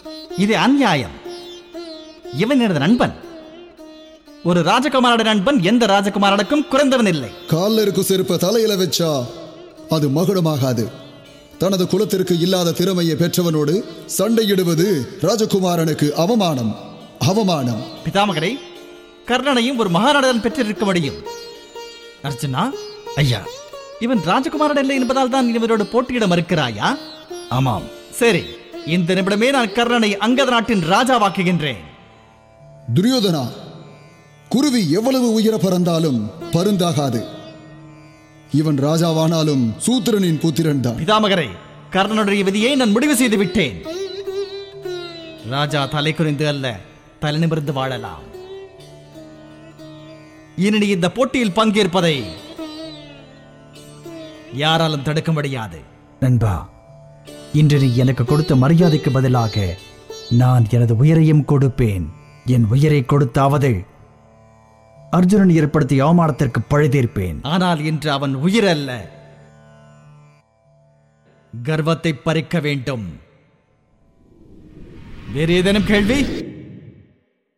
இது அநியாயம் இவன் எனது நண்பன் ஒரு ராஜகுமாரோட நண்பன் எந்த ராஜகுமாரனுக்கும் குறைந்தவன் இல்லை கால்ல இருக்கு செருப்ப தலையில வச்சா அது மகுடமாகாது தனது குலத்திற்கு இல்லாத திறமையை பெற்றவனோடு சண்டையிடுவது ராஜகுமாரனுக்கு அவமானம் அவமானம் பிதாமகரே கர்ணனையும் ஒரு மகாராடன் பெற்றிருக்க முடியும் அர்ஜுனா ஐயா இவன் ராஜகுமாரன் இல்லை என்பதால் தான் இவரோடு போட்டியிட மறுக்கிறாயா ஆமாம் சரி இந்த நிமிடமே நான் கர்ணனை அங்கத நாட்டின் ராஜாவாக்குகின்றேன் துரியோதனா குருவி எவ்வளவு உயர பறந்தாலும் பருந்தாகாது இவன் ராஜாவானாலும் சூத்திரனின் புத்திரன் தான் பிதாமகரே கர்ணனுடைய விதியை நான் முடிவு செய்து விட்டேன் ராஜா தலை குறிந்து அல்ல தலை நிமிர்ந்து வாழலாம் இனி நீ இந்த போட்டியில் பங்கேற்பதை யாராலும் தடுக்க முடியாது நண்பா இன்று நீ எனக்கு கொடுத்த மரியாதைக்கு பதிலாக நான் எனது உயிரையும் கொடுப்பேன் என் உயிரை கொடுத்தாவது அர்ஜுனன் ஏற்படுத்திய அவமானத்திற்கு பழுதீர்ப்பேன் ஆனால் இன்று அவன் உயிர் அல்ல கர்வத்தை பறிக்க வேண்டும் வேறு ஏதேனும் கேள்வி